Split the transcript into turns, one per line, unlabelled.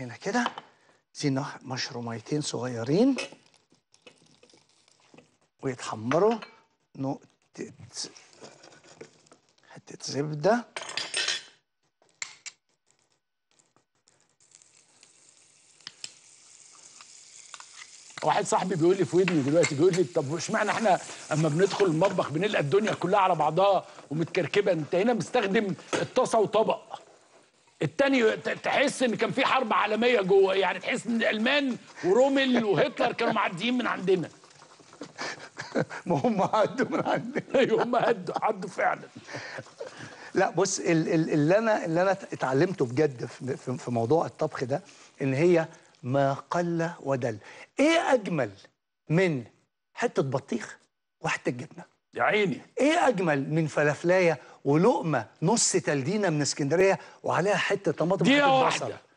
هنا كده زين مشروميتين صغيرين ويتحمروا نقطة حتة زبدة
واحد صاحبي بيقول لي في ودني دلوقتي بيقول لي طب اشمعنى احنا اما بندخل المطبخ بنلقى الدنيا كلها على بعضها ومتكركبه انت هنا مستخدم الطاسه وطبق التاني ت- تحس ان كان في حرب عالميه جوه يعني تحس ان الالمان ورومل وهتلر كانوا معديين من عندنا
ما هم عدوا من عندنا
ايوه هم هدوا عدوا فعلا
لا بص ال- ال- اللي انا اللي انا اتعلمته بجد في- في في موضوع الطبخ ده ان هي ما قل ودل ايه اجمل من حته بطيخ وحته جبنه
يا عيني
ايه اجمل من فلافلايه ولقمه نص تلدينه من اسكندريه وعليها حته طماطم
دقيقة
وحتة بصل؟
واحدة.